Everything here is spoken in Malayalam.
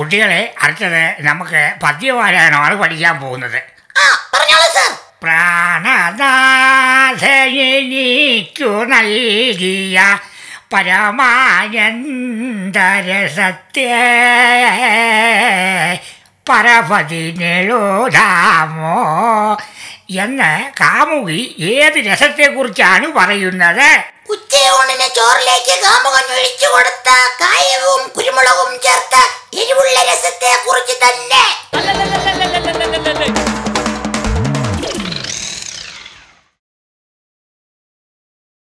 കുട്ടികളെ അടുത്തത് നമുക്ക് പദ്യപാരായണമാണ് പഠിക്കാൻ പോകുന്നത് ആ പറഞ്ഞോളൂ സാർ പ്രാണനാഥനിക്കു നൽകിയ പരമാനന്ദരസത്തെ പരപതിനെഴുതാമോ എന്ന് കാമുകി ഏത് രസത്തെക്കുറിച്ചാണ് പറയുന്നത് ഉച്ചയൂണിന് ചോറിലേക്ക് കാമുകൻ ഒഴിച്ചു കൊടുത്ത കായവും കുരുമുളകും ചേർത്ത്